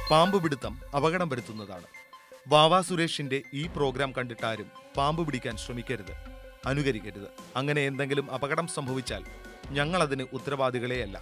പാമ്പ് പിടുത്തം അപകടം വരുത്തുന്നതാണ് വാവാ സുരേഷിന്റെ ഈ പ്രോഗ്രാം കണ്ടിട്ടാരും പാമ്പ് പിടിക്കാൻ ശ്രമിക്കരുത് അനുകരിക്കരുത് അങ്ങനെ എന്തെങ്കിലും അപകടം സംഭവിച്ചാൽ ഞങ്ങൾ അതിന് ഉത്തരവാദികളെയല്ല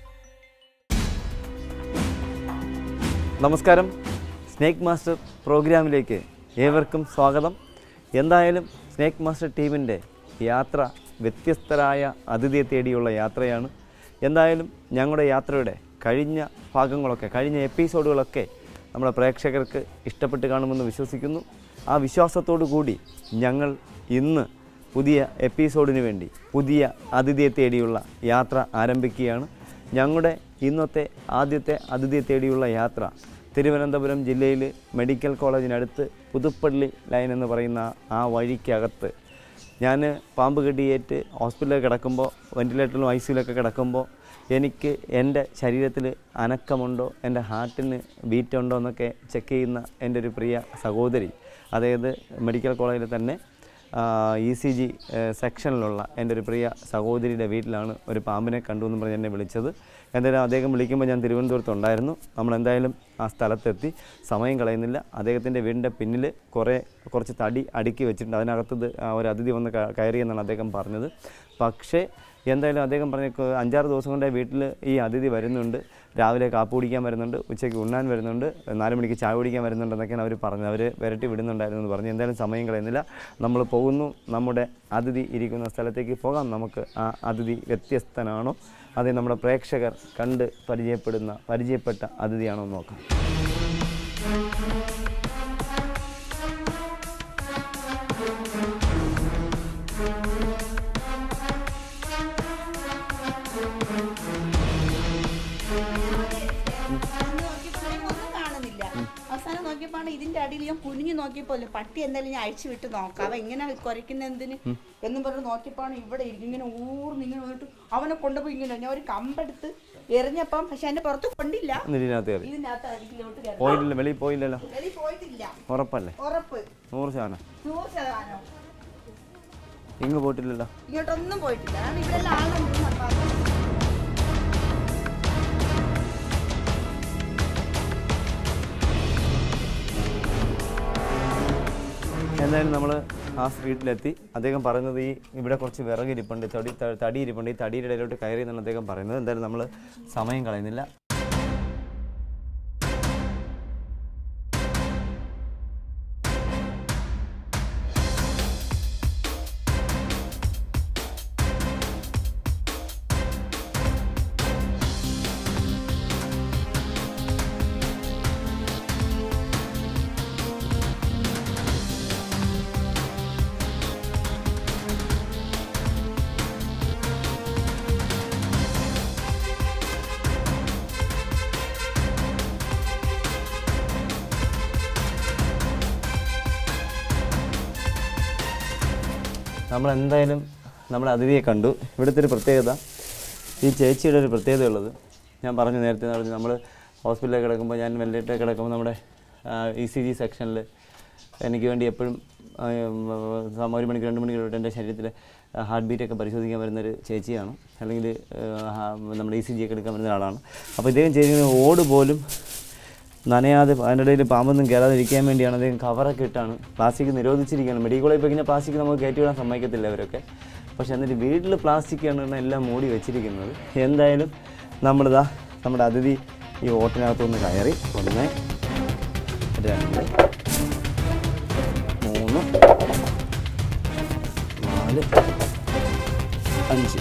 നമസ്കാരം സ്നേക്ക് മാസ്റ്റർ പ്രോഗ്രാമിലേക്ക് ഏവർക്കും സ്വാഗതം എന്തായാലും സ്നേക്ക് മാസ്റ്റർ ടീമിൻ്റെ യാത്ര വ്യത്യസ്തരായ അതിഥിയെ തേടിയുള്ള യാത്രയാണ് എന്തായാലും ഞങ്ങളുടെ യാത്രയുടെ കഴിഞ്ഞ ഭാഗങ്ങളൊക്കെ കഴിഞ്ഞ എപ്പിസോഡുകളൊക്കെ നമ്മുടെ പ്രേക്ഷകർക്ക് ഇഷ്ടപ്പെട്ട് കാണുമെന്ന് വിശ്വസിക്കുന്നു ആ വിശ്വാസത്തോടു കൂടി ഞങ്ങൾ ഇന്ന് പുതിയ എപ്പിസോഡിന് വേണ്ടി പുതിയ അതിഥിയെ തേടിയുള്ള യാത്ര ആരംഭിക്കുകയാണ് ഞങ്ങളുടെ ഇന്നത്തെ ആദ്യത്തെ അതിഥിയെ തേടിയുള്ള യാത്ര തിരുവനന്തപുരം ജില്ലയിൽ മെഡിക്കൽ കോളേജിനടുത്ത് പുതുപ്പള്ളി ലൈൻ എന്ന് പറയുന്ന ആ വഴിക്കകത്ത് ഞാൻ പാമ്പ് കടിയേറ്റ് ഹോസ്പിറ്റലിൽ കിടക്കുമ്പോൾ വെൻറ്റിലേറ്ററിലും ഐ സിയിലൊക്കെ കിടക്കുമ്പോൾ എനിക്ക് എൻ്റെ ശരീരത്തിൽ അനക്കമുണ്ടോ എൻ്റെ ഹാർട്ടിന് ബീറ്റ് ഉണ്ടോ എന്നൊക്കെ ചെക്ക് ചെയ്യുന്ന എൻ്റെ ഒരു പ്രിയ സഹോദരി അതായത് മെഡിക്കൽ കോളേജിൽ തന്നെ ഇ സി ജി സെക്ഷനിലുള്ള എൻ്റെ ഒരു പ്രിയ സഹോദരിയുടെ വീട്ടിലാണ് ഒരു പാമ്പിനെ കണ്ടു എന്ന് പറഞ്ഞ് എന്നെ വിളിച്ചത് എന്തായാലും അദ്ദേഹം വിളിക്കുമ്പോൾ ഞാൻ തിരുവനന്തപുരത്ത് ഉണ്ടായിരുന്നു നമ്മൾ എന്തായാലും ആ സ്ഥലത്തെത്തി സമയം കളയുന്നില്ല അദ്ദേഹത്തിൻ്റെ വീടിൻ്റെ പിന്നിൽ കുറേ കുറച്ച് തടി അടുക്കി വെച്ചിട്ടുണ്ട് അതിനകത്ത് ഇത് ആ ഒരു അതിഥി വന്ന് ക- കയറിയെന്നാണ് അദ്ദേഹം പറഞ്ഞത് പക്ഷേ എന്തായാലും അദ്ദേഹം പറഞ്ഞ ക- അഞ്ചാറ് ദിവസം കൊണ്ട് വീട്ടിൽ ഈ അതിഥി വരുന്നുണ്ട് രാവിലെ കാപ്പി കുടിക്കാൻ വരുന്നുണ്ട് ഉച്ചയ്ക്ക് ഉണ്ണാൻ വരുന്നുണ്ട് നാല് മണിക്ക് ചായ കുടിക്കാൻ വരുന്നുണ്ട് എന്നൊക്കെയാണ് അവർ പറഞ്ഞത് അവർ വിരട്ടി വിടുന്നുണ്ടായിരുന്നു എന്ന് പറഞ്ഞു എന്തായാലും സമയം കളയുന്നില്ല നമ്മൾ പോകുന്നു നമ്മുടെ അതിഥി ഇരിക്കുന്ന സ്ഥലത്തേക്ക് പോകാം നമുക്ക് ആ അതിഥി വ്യത്യസ്തനാണോ അത് നമ്മുടെ പ്രേക്ഷകർ കണ്ട് പരിചയപ്പെടുന്ന പരിചയപ്പെട്ട അതിഥിയാണോ എന്ന് നോക്കാം അവസാനം നോക്കിയപ്പോ ഒന്നും കാണുന്നില്ല അവസാനം നോക്കിയപ്പോഴാണ് ഇതിന്റെ അടിയിൽ ഞാൻ കുനിഞ്ഞു നോക്കിയപ്പോ ഇല്ലേ, പട്ടി എന്തായാലും ഞാൻ അഴിച്ചു വിട്ട് നോക്കാം അവൻ എങ്ങനെ കുരയ്ക്കുന്ന എന്തിന് എന്നും പറഞ്ഞ് നോക്കിയപ്പോഴാണ് ഇവിടെ ഇരിക്കും ഇങ്ങനെ ഊർന്ന് ഇങ്ങനെ വന്നിട്ട് അവനെ കൊണ്ടുപോയി ഇങ്ങനെ ഞാൻ ഒരു കമ്പെടുത്ത് എറിഞ്ഞപ്പം പക്ഷെ അതിന്റെ പുറത്ത് കൊണ്ടില്ല എന്നിട്ട് ഇതിനകത്ത് കയറി ഇതിനകത്ത് അരികിലോട്ട് കയറി പോയിട്ടില്ല വെളിയിൽ പോയില്ലല്ലോ വെളി പോയിട്ടില്ല ഉറപ്പല്ലേ ഉറപ്പ് നൂറ് ശതമാനം നൂറ് ശതമാനം ഇങ്ങ് പോയിട്ടില്ലല്ലോ ഇങ്ങോട്ടൊന്നും പോയിട്ടില്ല കാരണം ഇവിടെ എല്ലാം ആളുണ്ട് അപ്പൊ അത് എന്തായാലും നമ്മൾ ആ സ്ട്രീറ്റിലെത്തി അദ്ദേഹം പറയുന്നത് ഈ ഇവിടെ കുറച്ച് വിറക് ഇരിപ്പുണ്ട് തടി ത- തടി ഇരിപ്പുണ്ട് ഈ തടിയുടെ ഇടയിലോട്ട് കയറി എന്നാണ് അദ്ദേഹം പറയുന്നത് എന്തായാലും നമ്മൾ സമയം കളയുന്നില്ല നമ്മൾ എന്തായാലും നമ്മുടെ അതിഥിയെ കണ്ടു ഇവിടുത്തെ ഒരു പ്രത്യേകത ഈ ചേച്ചിയുടെ ഒരു പ്രത്യേകത ഉള്ളത് ഞാൻ പറഞ്ഞു നേരത്തെ പറഞ്ഞു നമ്മൾ ഹോസ്പിറ്റലിൽ കിടക്കുമ്പോൾ ഞാൻ വെല്ലിട്ട് കിടക്കുമ്പോൾ നമ്മുടെ ഇ സി ജി സെക്ഷനിൽ എനിക്ക് വേണ്ടി എപ്പോഴും ആ, ഉം, ഒരു മണിക്ക് രണ്ട് മണിക്കൂർ എൻ്റെ ശരീരത്തിൽ ഹാർട്ട് ബീറ്റൊക്കെ പരിശോധിക്കാൻ വരുന്നൊരു ചേച്ചിയാണ് അല്ലെങ്കിൽ നമ്മുടെ ഇ സി ജി ഒക്കെ എടുക്കാൻ വരുന്ന ആളാണ് അപ്പോൾ ഇദ്ദേഹം ചെയ്യുന്ന ഓട് പോലും നനയാതെ അതിൻ്റെ ഇടയിൽ പാമ്പൊന്നും കയറാതിരിക്കാൻ വേണ്ടിയാണ് അദ്ദേഹം കവറൊക്കെ ഇട്ടാണ് പ്ലാസ്റ്റിക് നിരോധിച്ചിരിക്കുകയാണ് മെഡിക്കൽ കോളേജിൽ പോയി കഴിഞ്ഞാൽ പ്ലാസ്റ്റിക് നമുക്ക് കയറ്റിവിടാൻ സമ്മതിക്കത്തില്ല അവരൊക്കെ പക്ഷെ എന്നിട്ട് വീട്ടിൽ പ്ലാസ്റ്റിക്കാണ് എല്ലാം മൂടി വെച്ചിരിക്കുന്നത് എന്തായാലും നമ്മളിതാ നമ്മുടെ അതിഥി ഈ ഓട്ടിനകത്തൊന്ന് കയറി ഒന്ന് രണ്ട് മൂന്ന് നാല് അഞ്ച്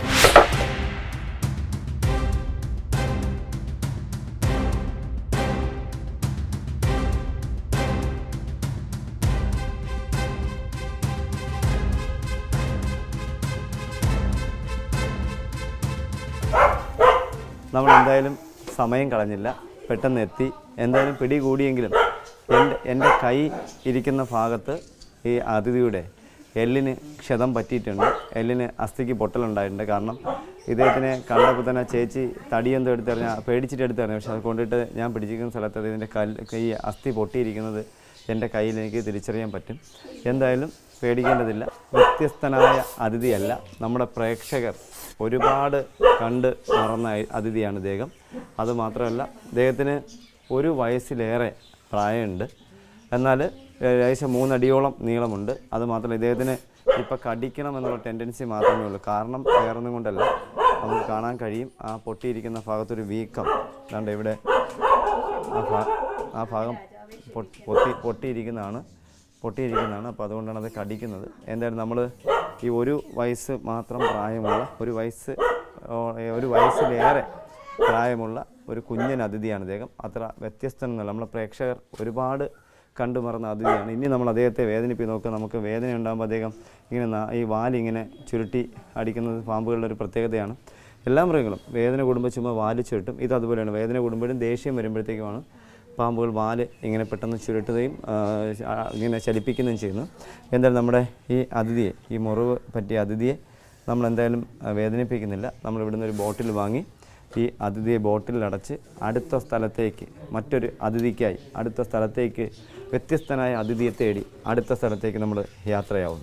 നമ്മൾ എന്തായാലും സമയം കളഞ്ഞില്ല പെട്ടെന്ന് എത്തി എന്തായാലും പിടി കൂടിയെങ്കിലും എൻ്റെ എൻ്റെ കൈ ഇരിക്കുന്ന ഭാഗത്ത് ഈ അതിഥിയുടെ എല്ലിന് ക്ഷതം പറ്റിയിട്ടുണ്ട് എല്ലിന് അസ്ഥിക്ക് പൊട്ടലുണ്ടായിട്ടുണ്ട് കാരണം ഇദ്ദേഹത്തിനെ കണ്ടപ്പോൾ തന്നെ ചേച്ചി തടിയെന്തോ എടുത്തെറിഞ്ഞാൽ പേടിച്ചിട്ട് എടുത്തെറിഞ്ഞു പക്ഷെ അത് കൊണ്ടിട്ട് ഞാൻ പിടിച്ചിരിക്കുന്ന സ്ഥലത്ത് ഇതിൻ്റെ കല്ല് ഈ അസ്ഥി പൊട്ടിയിരിക്കുന്നത് എൻ്റെ കയ്യിൽ എനിക്ക് തിരിച്ചറിയാൻ പറ്റും എന്തായാലും പേടിക്കേണ്ടതില്ല വ്യത്യസ്തനായ അതിഥിയല്ല നമ്മുടെ പ്രേക്ഷകർ ഒരുപാട് കണ്ട് മറന്ന അതിഥിയാണ് ഇദ്ദേഹം അതുമാത്രമല്ല ഇദ്ദേഹത്തിന് ഒരു വയസ്സിലേറെ പ്രായമുണ്ട് എന്നാൽ ഏകദേശം മൂന്നടിയോളം നീളമുണ്ട് അത് മാത്രമല്ല ഇദ്ദേഹത്തിന് ഇപ്പോൾ കടിക്കണം എന്നുള്ള ടെൻഡൻസി മാത്രമേ ഉള്ളൂ കാരണം വേറൊന്നും കൊണ്ടല്ല നമുക്ക് കാണാൻ കഴിയും ആ പൊട്ടിയിരിക്കുന്ന ഭാഗത്തൊരു വീക്കം അതാണ്ട് ഇവിടെ ആ ഭാ ആ ഭാഗം പൊട്ടി പൊട്ടി പൊട്ടിയിരിക്കുന്നതാണ് പൊട്ടിയിരിക്കുന്നതാണ് അപ്പോൾ അതുകൊണ്ടാണ് അത് കടിക്കുന്നത് എന്തായാലും നമ്മൾ ഈ ഒരു വയസ്സ് മാത്രം പ്രായമുള്ള ഒരു വയസ്സ് ഓ, ഒരു വയസ്സിലേറെ പ്രായമുള്ള ഒരു കുഞ്ഞൻ അതിഥിയാണ് അദ്ദേഹം അത്ര വ്യത്യസ്തനൊന്നുമല്ല നമ്മളെ പ്രേക്ഷകർ ഒരുപാട് കണ്ടുമറന്ന അതിഥിയാണ് ഇനി നമ്മൾ അദ്ദേഹത്തെ വേദനിപ്പിച്ച് നോക്കുക നമുക്ക് വേദന ഉണ്ടാകുമ്പോൾ അദ്ദേഹം ഇങ്ങനെ നാ- ഈ വാലിങ്ങനെ ചുരുട്ടി അടിക്കുന്നത് പാമ്പുകളുടെ ഒരു പ്രത്യേകതയാണ് എല്ലാ മൃഗങ്ങളും വേദന കൂടുമ്പോൾ ചുമ്മാ വാല് ചുരുട്ടും ഇത് അതുപോലെയാണ് വേദന കൂടുമ്പോഴും ദേഷ്യം വരുമ്പോഴത്തേക്കുമാണ് പാമ്പുകൾ വാല് ഇങ്ങനെ പെട്ടെന്ന് ചുരുട്ടുകയും ആ, ആ, ഇങ്ങനെ ചലിപ്പിക്കുകയും ചെയ്യുന്നു എന്തായാലും നമ്മുടെ ഈ അതിഥിയെ ഈ മുറിവ് പറ്റിയ അതിഥിയെ നമ്മൾ എന്തായാലും ആ, വേദനിപ്പിക്കുന്നില്ല നമ്മൾ ഇവിടുന്ന് ഒരു ബോട്ടിൽ വാങ്ങി ഈ അതിഥിയെ ബോട്ടിൽ അടച്ച് അടുത്ത സ്ഥലത്തേക്ക് മറ്റൊരു അതിഥിക്കായി അടുത്ത സ്ഥലത്തേക്ക് വ്യത്യസ്തനായ അതിഥിയെ തേടി അടുത്ത സ്ഥലത്തേക്ക് നമ്മൾ യാത്രയാവുന്നു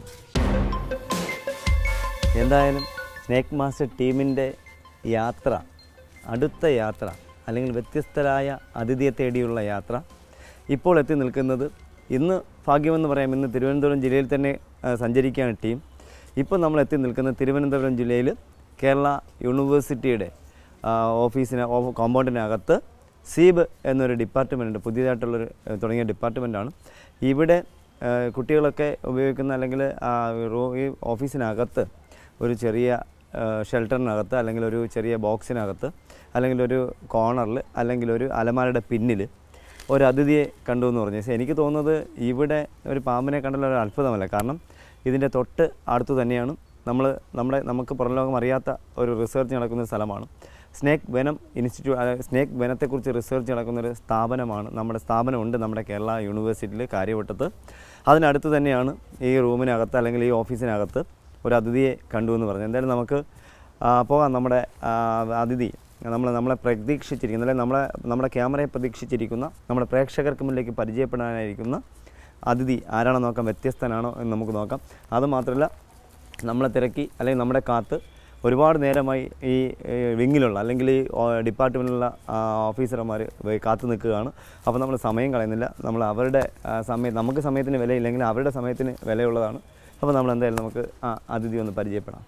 എന്തായാലും സ്നേക്ക് മാസ്റ്റർ ടീമിൻ്റെ യാത്ര അടുത്ത യാത്ര അല്ലെങ്കിൽ വ്യത്യസ്തരായ അതിഥിയെ തേടിയുള്ള യാത്ര ഇപ്പോൾ എത്തി നിൽക്കുന്നത് ഇന്ന് ഭാഗ്യമെന്ന് പറയാം ഇന്ന് തിരുവനന്തപുരം ജില്ലയിൽ തന്നെ ആ, സഞ്ചരിക്കുകയാണ് ടീം ഇപ്പോൾ നമ്മൾ എത്തി നിൽക്കുന്നത് തിരുവനന്തപുരം ജില്ലയിൽ കേരള യൂണിവേഴ്സിറ്റിയുടെ ആ, ഓഫീസിന് ഓ- കോമ്പൗണ്ടിനകത്ത് സീബ് എന്നൊരു ഡിപ്പാർട്ട്മെൻ്റ് ഉണ്ട് പുതിയതായിട്ടുള്ളൊരു ഏഹ്, തുടങ്ങിയ ഡിപ്പാർട്ട്മെൻറ്റാണ് ഇവിടെ ഏഹ്, കുട്ടികളൊക്കെ ഉപയോഗിക്കുന്ന അല്ലെങ്കിൽ ആ, റൂ- ഈ ഓഫീസിനകത്ത് ഒരു ചെറിയ ഏഹ്, ഷെൽട്ടറിനകത്ത് അല്ലെങ്കിൽ ഒരു ചെറിയ ബോക്സിനകത്ത് അല്ലെങ്കിൽ ഒരു കോർണറിൽ അല്ലെങ്കിൽ ഒരു അലമാരയുടെ പിന്നിൽ ഒരു അതിഥിയെ കണ്ടു എന്ന് പറഞ്ഞു പക്ഷേ എനിക്ക് തോന്നുന്നത് ഇവിടെ ഒരു പാമ്പിനെ കണ്ടുള്ള ഒരു അത്ഭുതമല്ല കാരണം ഇതിൻ്റെ തൊട്ട് അടുത്ത് തന്നെയാണ് നമ്മൾ നമ്മുടെ നമുക്ക് പുറം ലോകം അറിയാത്ത ഒരു റിസർച്ച് നടക്കുന്ന ഒരു സ്ഥലമാണ് സ്നേക്ക് വെനം ഇൻസ്റ്റിറ്റ്യൂട്ട് സ്നേക്ക് വെനത്തെക്കുറിച്ച് റിസർച്ച് നടക്കുന്ന ഒരു സ്ഥാപനമാണ് നമ്മുടെ സ്ഥാപനമുണ്ട് നമ്മുടെ കേരള യൂണിവേഴ്സിറ്റിയിൽ കാര്യവട്ടത്ത് അതിനടുത്ത് തന്നെയാണ് ഈ റൂമിനകത്ത് അല്ലെങ്കിൽ ഈ ഓഫീസിനകത്ത് ഒരു അതിഥിയെ കണ്ടു എന്ന് പറഞ്ഞു എന്തായാലും നമുക്ക് ആ, പോകാം നമ്മുടെ ആ, അതിഥി നമ്മൾ നമ്മളെ പ്രതീക്ഷിച്ചിരിക്കുന്ന അല്ലെങ്കിൽ നമ്മളെ നമ്മുടെ ക്യാമറയെ പ്രതീക്ഷിച്ചിരിക്കുന്ന നമ്മുടെ പ്രേക്ഷകർക്ക് മുന്നിലേക്ക് പരിചയപ്പെടാനായിരിക്കുന്ന അതിഥി ആരാണോ നോക്കാം വ്യത്യസ്തനാണോ എന്ന് നമുക്ക് നോക്കാം അതുമാത്രമല്ല നമ്മളെ തിരക്കി അല്ലെങ്കിൽ നമ്മുടെ കാത്ത് ഒരുപാട് നേരമായി ഈ ഏഹ്, വിങ്ങിലുള്ള അല്ലെങ്കിൽ ഈ ഓ- ഡിപ്പാർട്ട്മെൻറ്റിലുള്ള ആ, ഓഫീസർമാർ വേ- കാത്തു നിൽക്കുകയാണ് അപ്പോൾ നമ്മൾ സമയം കളയുന്നില്ല നമ്മൾ അവരുടെ ആ, സമയം നമുക്ക് സമയത്തിന് വിലയില്ലെങ്കിൽ അവരുടെ സമയത്തിന് വിലയുള്ളതാണ് അപ്പോൾ നമ്മൾ എന്തായാലും നമുക്ക് ആ അതിഥി ഒന്ന് പരിചയപ്പെടാം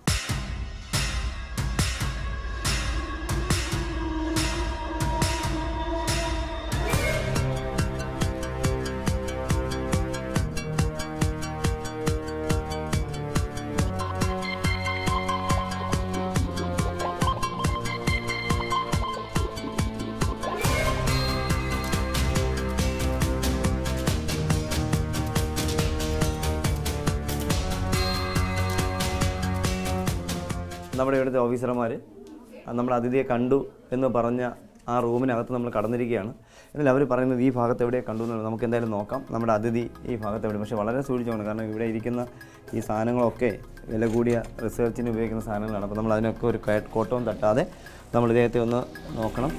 നമ്മുടെ ഇവിടുത്തെ ഓഫീസർമാർ നമ്മുടെ അതിഥിയെ കണ്ടു എന്ന് പറഞ്ഞ ആ റൂമിനകത്ത് നമ്മൾ കടന്നിരിക്കുകയാണ് എന്നാൽ അവർ പറയുന്നത് ഈ ഭാഗത്ത് എവിടെ കണ്ടു എന്നുള്ളത് നമുക്ക് എന്തായാലും നോക്കാം നമ്മുടെ അതിഥി ഈ ഭാഗത്ത് എവിടെ പക്ഷേ വളരെ സൂക്ഷിച്ചോണം കാരണം ഇവിടെ ഇരിക്കുന്ന ഈ സാധനങ്ങളൊക്കെ വില കൂടിയ റിസർച്ചിന് ഉപയോഗിക്കുന്ന സാധനങ്ങളാണ് അപ്പോൾ നമ്മൾ അതിനൊക്കെ ഒരു കയ- കോട്ടവും തട്ടാതെ നമ്മൾ ഇദ്ദേഹത്തെ ഒന്ന് നോക്കണം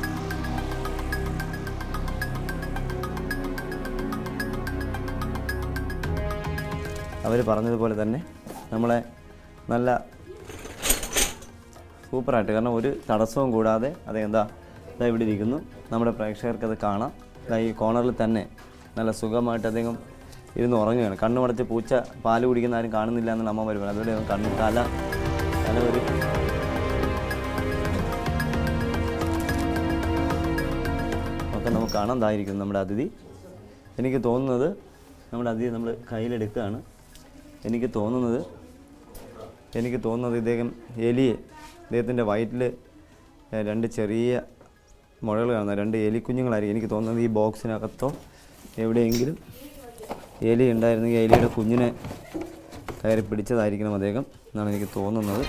അവർ പറഞ്ഞതുപോലെ തന്നെ നമ്മളെ നല്ല സൂപ്പറായിട്ട് കാരണം ഒരു തടസ്സവും കൂടാതെ അത് എന്താ ഇതാ ഇവിടെ ഇരിക്കുന്നു നമ്മുടെ പ്രേക്ഷകർക്ക് അത് കാണാം ഇതാ ഈ കോർണറിൽ തന്നെ നല്ല സുഖമായിട്ട് അദ്ദേഹം ഇരുന്ന് ഉറങ്ങുകയാണ് കണ്ണുമടച്ച് പൂച്ച പാല് കുടിക്കുന്ന ആരും കാണുന്നില്ല എന്ന് അമ്മ വരുമ്പോൾ അതുകൊണ്ട് അവൻ കണ്ണ് തല തല ഒരു ഒക്കെ നമുക്ക് കാണാൻ ഇതായിരിക്കുന്നു നമ്മുടെ അതിഥി എനിക്ക് തോന്നുന്നത് നമ്മുടെ അതിഥി നമ്മൾ കയ്യിലെടുക്കുകയാണ് എനിക്ക് തോന്നുന്നത് എനിക്ക് തോന്നുന്നത് ഇദ്ദേഹം എലിയെ ഇദ്ദേഹത്തിൻ്റെ വയറ്റിൽ രണ്ട് ചെറിയ മുഴകൾ കാണുന്ന രണ്ട് എലിക്കുഞ്ഞുങ്ങളായിരിക്കും എനിക്ക് തോന്നുന്നത് ഈ ബോക്സിനകത്തോ എവിടെയെങ്കിലും എലി ഉണ്ടായിരുന്നെങ്കിൽ എലിയുടെ കുഞ്ഞിനെ കയറി പിടിച്ചതായിരിക്കണം അദ്ദേഹം എന്നാണ് എനിക്ക് തോന്നുന്നത്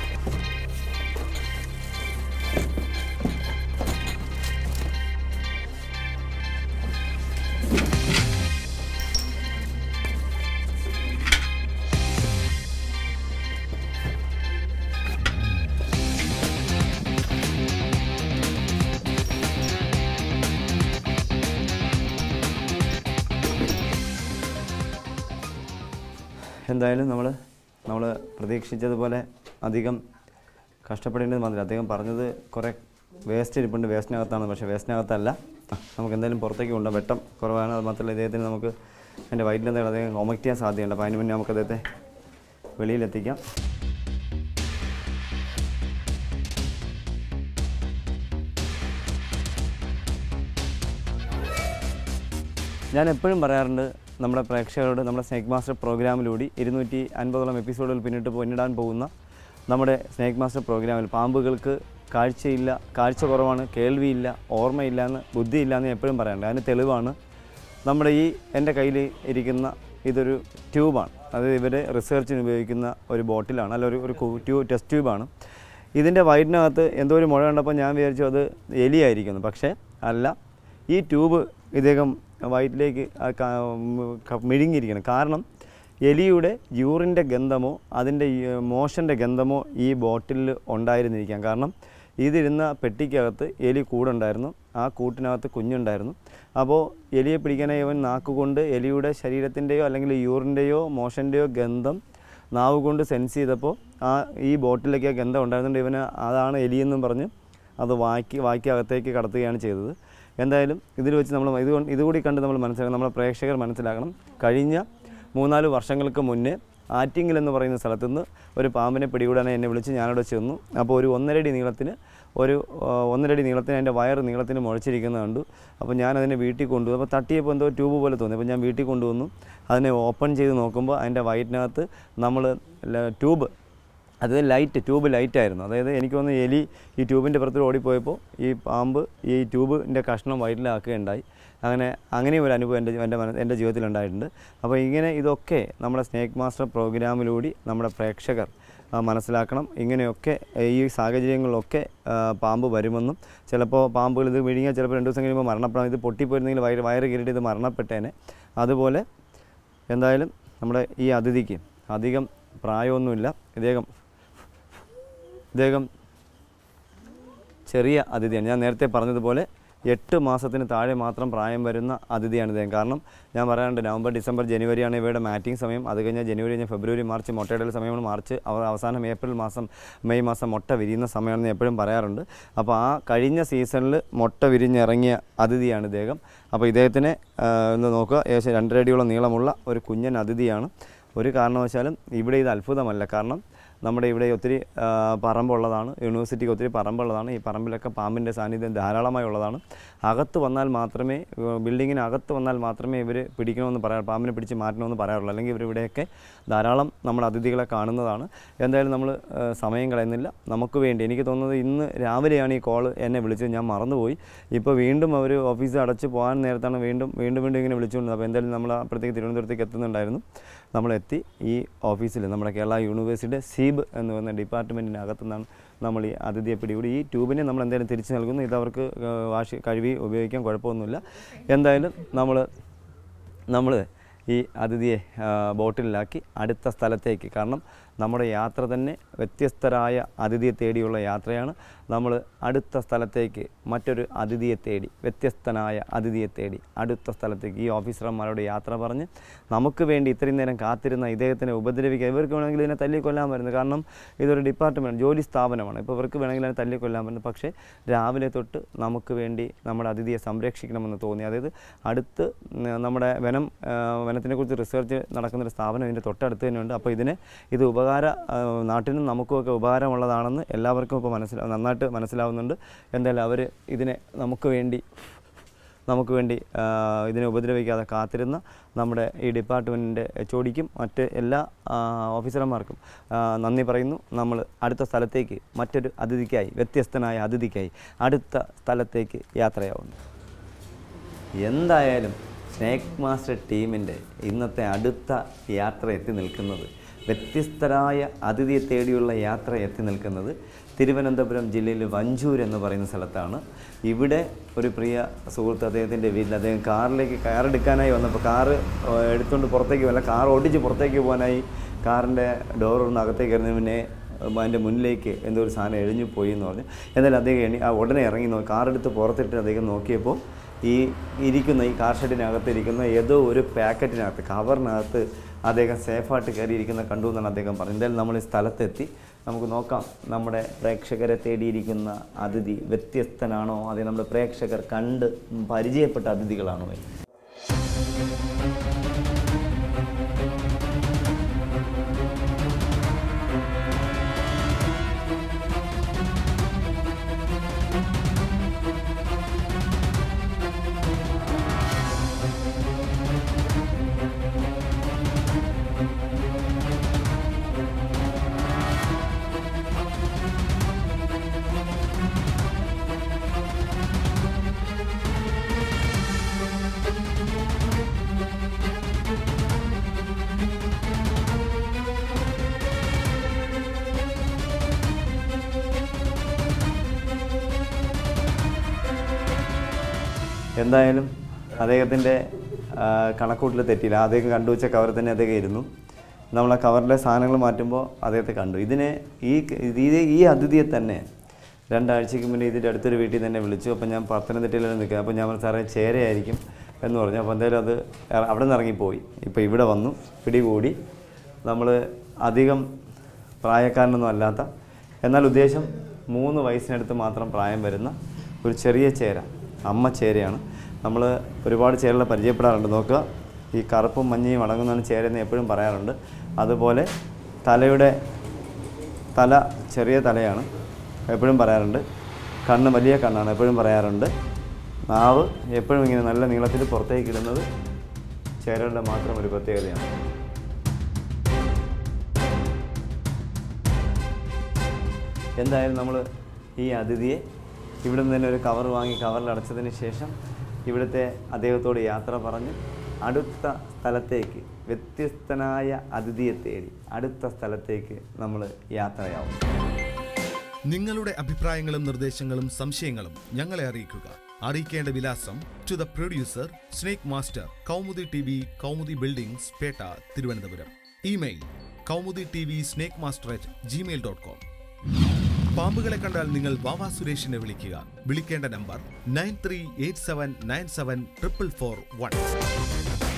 എന്തായാലും നമ്മൾ നമ്മൾ പ്രതീക്ഷിച്ചതുപോലെ അധികം കഷ്ടപ്പെടേണ്ടത് വന്നില്ല അദ്ദേഹം പറഞ്ഞത് കുറേ വേസ്റ്റ് ഇരിപ്പുണ്ട് വേസ്റ്റിനകത്താണ് പക്ഷേ വേസ്റ്റിനകത്തല്ല നമുക്ക് എന്തായാലും പുറത്തേക്ക് കൊണ്ടുപോകാം വെട്ടം കുറവാണ് അത് മാത്രമല്ല ഇദ്ദേഹത്തിന് നമുക്ക് എൻ്റെ വയറ്റിൽ എന്തെങ്കിലും അദ്ദേഹം വൊമിറ്റ് ചെയ്യാൻ സാധ്യതയുണ്ട് അപ്പോൾ അതിന് മുന്നേ നമുക്ക് അദ്ദേഹത്തെ വെളിയിലെത്തിക്കാം ഞാൻ എപ്പോഴും പറയാറുണ്ട് നമ്മുടെ പ്രേക്ഷകരോട് നമ്മുടെ സ്നേക്ക് മാസ്റ്റർ പ്രോഗ്രാമിലൂടെ ഇരുന്നൂറ്റി അൻപതോളം എപ്പിസോഡുകൾ പിന്നിട്ട് പിന്നിടാൻ പോകുന്ന നമ്മുടെ സ്നേക്ക് മാസ്റ്റർ പ്രോഗ്രാമിൽ പാമ്പുകൾക്ക് കാഴ്ചയില്ല കാഴ്ച കുറവാണ് കേൾവിയില്ല ഓർമ്മയില്ല എന്ന് ബുദ്ധിയില്ല എന്ന് ഞാൻ എപ്പോഴും പറയാറുണ്ട് അതിന് തെളിവാണ് നമ്മുടെ ഈ എൻ്റെ കയ്യിൽ ഇരിക്കുന്ന ഇതൊരു ട്യൂബാണ് അത് ഇവർ റിസർച്ചിന് ഉപയോഗിക്കുന്ന ഒരു ബോട്ടിലാണ് അല്ല ഒരു ഒരു ട്യൂബ് ടെസ്റ്റ് ട്യൂബാണ് ഇതിൻ്റെ വയറ്റിനകത്ത് എന്തോ ഒരു മുഴ കണ്ടപ്പോൾ ഞാൻ വിചാരിച്ചു അത് എലിയായിരിക്കുന്നു പക്ഷേ അല്ല ഈ ട്യൂബ് ഇദ്ദേഹം വയറ്റിലേക്ക് ആ ക- ഉം ക- മിഴുങ്ങിയിരിക്കണം കാരണം എലിയുടെ യൂറിൻ്റെ ഗന്ധമോ അതിൻ്റെ മോഷൻ്റെ ഗന്ധമോ ഈ ബോട്ടിലിൽ ഉണ്ടായിരുന്നിരിക്കാം കാരണം ഇതിരുന്ന പെട്ടിക്കകത്ത് എലി കൂടുണ്ടായിരുന്നു ആ കൂട്ടിനകത്ത് കുഞ്ഞുണ്ടായിരുന്നു അപ്പോൾ എലിയെ പിടിക്കാനായി അവൻ നാക്കുകൊണ്ട് എലിയുടെ ശരീരത്തിൻ്റെയോ അല്ലെങ്കിൽ യൂറിൻ്റെയോ മോഷൻ്റെയോ ഗന്ധം നാവ് കൊണ്ട് സെൻസ് ചെയ്തപ്പോൾ ആ ഈ ബോട്ടിലേക്ക് ആ ഗന്ധം ഉണ്ടായിരുന്നുണ്ട് ഇവന് അതാണ് എലിയെന്നും പറഞ്ഞ് അത് വാക്കി വാക്കി അകത്തേക്ക് കടത്തുകയാണ് ചെയ്തത് എന്തായാലും ഇതിൽ വെച്ച് നമ്മൾ ഇതുകൊണ്ട് ഇതുകൂടി കണ്ട് നമ്മൾ മനസ്സിലാക്കണം നമ്മളെ പ്രേക്ഷകർ മനസ്സിലാക്കണം കഴിഞ്ഞ മൂന്നാല് വർഷങ്ങൾക്ക് മുന്നേ ആറ്റിങ്ങൽ എന്ന് പറയുന്ന സ്ഥലത്തു നിന്ന് ഒരു പാമ്പിനെ പിടികൂടാനായി എന്നെ വിളിച്ച് ഞാനവിടെ ചെന്നു അപ്പോൾ ഒരു ഒന്നരടി നീളത്തിന് ഒരു ആ, ഒന്നരടി നീളത്തിന് അതിൻ്റെ വയറ് നീളത്തിന് മുഴച്ചിരിക്കുന്നത് കണ്ടു അപ്പോൾ ഞാൻ അതിനെ വീട്ടിൽ കൊണ്ടുവന്നു അപ്പോൾ തട്ടിയപ്പോൾ എന്തോ ട്യൂബ് പോലെ തോന്നി അപ്പോൾ ഞാൻ വീട്ടിൽ കൊണ്ടുവന്നു അതിനെ ഓപ്പൺ ചെയ്ത് നോക്കുമ്പോൾ അതിൻ്റെ വയറ്റിനകത്ത് നമ്മൾ ട്യൂബ് അത് ലൈറ്റ് ട്യൂബ് ലൈറ്റായിരുന്നു അതായത് എനിക്ക് തോന്നുന്നു എലി ഈ ട്യൂബിൻ്റെ പുറത്ത് ഓടിപ്പോയപ്പോൾ ഈ പാമ്പ് ഈ ട്യൂബിൻ്റെ കഷ്ണം വയറ്റിലാക്കുകയുണ്ടായി അങ്ങനെ അങ്ങനെയും ഒരു അനുഭവം എൻ്റെ എൻ്റെ മന എൻ്റെ ജീവിതത്തിൽ ഉണ്ടായിട്ടുണ്ട് അപ്പോൾ ഇങ്ങനെ ഇതൊക്കെ നമ്മുടെ സ്നേക്ക് മാസ്റ്റർ പ്രോഗ്രാമിലൂടെ നമ്മുടെ പ്രേക്ഷകർ ആ, മനസ്സിലാക്കണം ഇങ്ങനെയൊക്കെ ഈ സാഹചര്യങ്ങളിലൊക്കെ ആ, പാമ്പ് വരുമെന്നും ചിലപ്പോൾ പാമ്പുകൾ ഇത് വിഴുങ്ങിയാൽ ചിലപ്പോൾ രണ്ട് ദിവസം കഴിയുമ്പോൾ മരണപ്പെടാം ഇത് പൊട്ടിപ്പോയിരുന്നെങ്കിൽ വയറ് വയറ് കയറിയിട്ട് ഇത് മരണപ്പെട്ടേനെ അതുപോലെ എന്തായാലും നമ്മുടെ ഈ അതിഥിക്ക് അധികം പ്രായമൊന്നുമില്ല ഇദ്ദേഹം ഇദ്ദേഹം ചെറിയ അതിഥിയാണ് ഞാൻ നേരത്തെ പറഞ്ഞതുപോലെ എട്ട് മാസത്തിന് താഴെ മാത്രം പ്രായം വരുന്ന അതിഥിയാണ് ഇദ്ദേഹം കാരണം ഞാൻ പറയാറുണ്ട് നവംബർ ഡിസംബർ ജനുവരിയാണ് ഇവയുടെ മാറ്റിംഗ് സമയം അത് കഴിഞ്ഞാൽ ജനുവരി കഴിഞ്ഞാൽ ഫെബ്രുവരി മാർച്ച് മുട്ടയിടൽ സമയമാണ് മാർച്ച് അവ- അവസാനം ഏപ്രിൽ മാസം മെയ് മാസം മുട്ട വിരിയുന്ന സമയമാണെന്ന് എപ്പോഴും പറയാറുണ്ട് അപ്പോൾ ആ കഴിഞ്ഞ സീസണിൽ മുട്ട വിരിഞ്ഞിറങ്ങിയ അതിഥിയാണ് ഇദ്ദേഹം അപ്പോൾ ഇദ്ദേഹത്തിനെ ആ, ഒന്ന് നോക്കുക ഏകദേശം രണ്ടരടിയോളം നീളമുള്ള ഒരു കുഞ്ഞൻ അതിഥിയാണ് ഒരു കാരണവശാലും ഇവിടെ ഇത് അത്ഭുതമല്ല കാരണം നമ്മുടെ ഇവിടെ ഒത്തിരി ആ, പറമ്പുള്ളതാണ് യൂണിവേഴ്സിറ്റിക്ക് ഒത്തിരി പറമ്പുള്ളതാണ് ഈ പറമ്പിലൊക്കെ പാമ്പിൻ്റെ സാന്നിധ്യം ധാരാളമായി ഉള്ളതാണ് അകത്ത് വന്നാൽ മാത്രമേ ഏർ, ബിൽഡിങ്ങിന് അകത്ത് വന്നാൽ മാത്രമേ ഇവർ പിടിക്കണമെന്ന് പറയാറ് പാമ്പിനെ പിടിച്ച് മാറ്റണമെന്ന് പറയാറുള്ളൂ അല്ലെങ്കിൽ ഇവർ ഇവിടെയൊക്കെ ധാരാളം നമ്മുടെ അതിഥികളെ കാണുന്നതാണ് എന്തായാലും നമ്മൾ സമയം കളയുന്നില്ല നമുക്ക് വേണ്ടി എനിക്ക് തോന്നുന്നത് ഇന്ന് രാവിലെയാണ് ഈ കോള് എന്നെ വിളിച്ചത് ഞാൻ മറന്നുപോയി ഇപ്പോൾ വീണ്ടും അവർ ഓഫീസ് അടച്ച് പോകാൻ നേരത്താണ് വീണ്ടും വീണ്ടും വീണ്ടും ഇങ്ങനെ വിളിച്ചുകൊണ്ട് അപ്പോൾ എന്തായാലും നമ്മൾ അപ്പോഴത്തേക്ക് തിരുവനന്തപുരത്തേക്ക് എത്തുന്നുണ്ടായിരുന്നു നമ്മളെത്തി ഈ ഓഫീസിൽ നമ്മുടെ കേരള യൂണിവേഴ്സിറ്റിയുടെ സീബ് എന്ന് പറയുന്ന ഡിപ്പാർട്ട്മെൻറ്റിൻ്റെ അകത്തു നിന്നാണ് നമ്മൾ ഈ അതിഥിയെ പിടികൂടി ഈ ട്യൂബിനെ നമ്മൾ എന്തായാലും തിരിച്ചു നൽകുന്നു ഇത് അവർക്ക് ഏഹ്, വാഷ് കഴുകി ഉപയോഗിക്കാൻ കുഴപ്പമൊന്നുമില്ല എന്തായാലും നമ്മൾ നമ്മൾ ഈ അതിഥിയെ ആ, ബോട്ടിലാക്കി അടുത്ത സ്ഥലത്തേക്ക് കാരണം നമ്മുടെ യാത്ര തന്നെ വ്യത്യസ്തരായ അതിഥിയെ തേടിയുള്ള യാത്രയാണ് നമ്മൾ അടുത്ത സ്ഥലത്തേക്ക് മറ്റൊരു അതിഥിയെ തേടി വ്യത്യസ്തനായ അതിഥിയെ തേടി അടുത്ത സ്ഥലത്തേക്ക് ഈ ഓഫീസർമാരോട് യാത്ര പറഞ്ഞ് നമുക്ക് വേണ്ടി ഇത്രയും നേരം കാത്തിരുന്ന ഇദ്ദേഹത്തിനെ ഉപദ്രവിക്കുക ഇവർക്ക് വേണമെങ്കിൽ ഇതിനെ തല്ലിക്കൊല്ലാൻ വരുന്നത് കാരണം ഇതൊരു ഡിപ്പാർട്ട്മെൻറ്റ് ജോലി സ്ഥാപനമാണ് ഇപ്പോൾ ഇവർക്ക് വേണമെങ്കിൽ അതിനെ തല്ലിക്കൊല്ലാൻ പറ്റുന്നത് പക്ഷേ രാവിലെ തൊട്ട് നമുക്ക് വേണ്ടി നമ്മുടെ അതിഥിയെ സംരക്ഷിക്കണമെന്ന് തോന്നി അതായത് അടുത്ത് ഉം, നമ്മുടെ വനം ആ, വനത്തിനെക്കുറിച്ച് റിസർച്ച് നടക്കുന്നൊരു സ്ഥാപനം ഇതിൻ്റെ തൊട്ടടുത്ത് തന്നെയുണ്ട് അപ്പോൾ ഇതിനെ ഇത് ഉപകാര ആ, നാട്ടിനും നമുക്കുമൊക്കെ ഉപകാരമുള്ളതാണെന്ന് എല്ലാവർക്കും ഇപ്പോൾ മനസ്സിലാ നന്നായിട്ട് മനസ്സിലാവുന്നുണ്ട് എന്തായാലും അവർ ഇതിനെ നമുക്ക് വേണ്ടി നമുക്ക് വേണ്ടി ആ, ഇതിനെ ഉപദ്രവിക്കാതെ കാത്തിരുന്ന നമ്മുടെ ഈ ഡിപ്പാർട്ട്മെൻറ്റിൻ്റെ എച്ച് ഒടിക്കും മറ്റ് എല്ലാ ആ, ഓഫീസർമാർക്കും ആ, നന്ദി പറയുന്നു നമ്മൾ അടുത്ത സ്ഥലത്തേക്ക് മറ്റൊരു അതിഥിക്കായി വ്യത്യസ്തനായ അതിഥിക്കായി അടുത്ത സ്ഥലത്തേക്ക് യാത്രയാവുന്നു എന്തായാലും സ്നേക്ക് മാസ്റ്റർ ടീമിൻ്റെ ഇന്നത്തെ അടുത്ത യാത്ര എത്തി നിൽക്കുന്നത് വ്യത്യസ്തരായ അതിഥിയെ തേടിയുള്ള യാത്ര എത്തി നിൽക്കുന്നത് തിരുവനന്തപുരം ജില്ലയിൽ വഞ്ചൂർ എന്ന് പറയുന്ന സ്ഥലത്താണ് ഇവിടെ ഒരു പ്രിയ സുഹൃത്ത് അദ്ദേഹത്തിൻ്റെ വീട്ടിൽ അദ്ദേഹം കാറിലേക്ക് കാർ എടുക്കാനായി വന്നപ്പോൾ കാറ് ഏഹ്, എടുത്തുകൊണ്ട് പുറത്തേക്ക് വല്ല കാർ ഓടിച്ച് പുറത്തേക്ക് പോകാനായി കാറിൻ്റെ ഡോർ ഒന്ന് അകത്തേക്ക് കയറുന്നതിന് മുന്നേ അതിൻ്റെ മുന്നിലേക്ക് എന്തോ ഒരു സാധനം എഴിഞ്ഞു പോയി എന്ന് പറഞ്ഞു എന്നാലും അദ്ദേഹം എണി ആ ഉടനെ ഇറങ്ങി നോക്കി കാറെടുത്ത് പുറത്തിട്ട് അദ്ദേഹം നോക്കിയപ്പോൾ ഈ ഇരിക്കുന്ന ഈ കാർ ഷെഡിനകത്ത് ഇരിക്കുന്ന ഏതോ ഒരു പാക്കറ്റിനകത്ത് കവറിനകത്ത് അദ്ദേഹം സേഫായിട്ട് കയറിയിരിക്കുന്ന കണ്ടു എന്നാണ് അദ്ദേഹം പറഞ്ഞത് എന്തായാലും നമ്മൾ ഈ സ്ഥലത്തെത്തി നമുക്ക് നോക്കാം നമ്മുടെ പ്രേക്ഷകരെ തേടിയിരിക്കുന്ന അതിഥി വ്യത്യസ്തനാണോ അതേ നമ്മുടെ പ്രേക്ഷകർ കണ്ട് പരിചയപ്പെട്ട അതിഥികളാണോ എന്ന് എന്തായാലും അദ്ദേഹത്തിൻ്റെ കണക്കൂട്ടിൽ തെറ്റിയില്ല അദ്ദേഹം കണ്ടുവച്ച കവർ തന്നെ അദ്ദേഹം ഇരുന്നു നമ്മൾ ആ കവറിലെ സാധനങ്ങൾ മാറ്റുമ്പോൾ അദ്ദേഹത്തെ കണ്ടു ഇതിനെ ഈ ഇത് ഈ അതിഥിയെ തന്നെ രണ്ടാഴ്ചയ്ക്ക് മുന്നേ ഇതിൻ്റെ അടുത്തൊരു വീട്ടിൽ തന്നെ വിളിച്ചു അപ്പോൾ ഞാൻ പത്തനംതിട്ടയിലാണ് നിൽക്കുക അപ്പോൾ ഞാൻ പറഞ്ഞു, സാറേ ചേരയായിരിക്കും എന്ന് പറഞ്ഞു അപ്പോൾ എന്തായാലും അത് ഇറ- അവിടെ നിന്ന് ഇറങ്ങിപ്പോയി ഇപ്പോൾ ഇവിടെ വന്നു പിടികൂടി നമ്മൾ അധികം പ്രായക്കാരനൊന്നും അല്ലാത്ത എന്നാൽ ഉദ്ദേശം മൂന്ന് വയസ്സിനടുത്ത് മാത്രം പ്രായം വരുന്ന ഒരു ചെറിയ ചേര അമ്മ ചേരയാണ് നമ്മൾ ഒരുപാട് ചേരകളെ പരിചയപ്പെടാറുണ്ട് നോക്കുക ഈ കറുപ്പും മഞ്ഞയും അടങ്ങുന്നതാണ് ചേരെന്ന് എപ്പോഴും പറയാറുണ്ട് അതുപോലെ തലയുടെ തല ചെറിയ തലയാണ് എപ്പോഴും പറയാറുണ്ട് കണ്ണ് വലിയ കണ്ണാണ് എപ്പോഴും പറയാറുണ്ട് നാവ് എപ്പോഴും ഇങ്ങനെ നല്ല നീളത്തിൽ പുറത്തേക്ക് ഇടുന്നത് ചേരകളുടെ മാത്രം ഒരു പ്രത്യേകതയാണ് എന്തായാലും നമ്മൾ ഈ അതിഥിയെ ഇവിടെ നിന്ന് തന്നെ ഒരു കവർ വാങ്ങി കവറിൽ അടച്ചതിന് ശേഷം ഇവിടുത്തെ അദ്ദേഹത്തോട് യാത്ര പറഞ്ഞ് അടുത്ത സ്ഥലത്തേക്ക് വ്യത്യസ്തനായ അതിഥിയെ തേടി അടുത്ത സ്ഥലത്തേക്ക് നമ്മൾ യാത്രയാവും നിങ്ങളുടെ അഭിപ്രായങ്ങളും നിർദ്ദേശങ്ങളും സംശയങ്ങളും ഞങ്ങളെ അറിയിക്കുക അറിയിക്കേണ്ട വിലാസം to the producer snake master Kaumudi T V Kaumudi buildings Pettah Thiruvananthapuram email Kaumudi T V snake master at Gmail dot com പാമ്പുകളെ കണ്ടാൽ നിങ്ങൾ വാവാ സുരേഷിനെ വിളിക്കുക വിളിക്കേണ്ട number nine three eight seven nine seven triple four one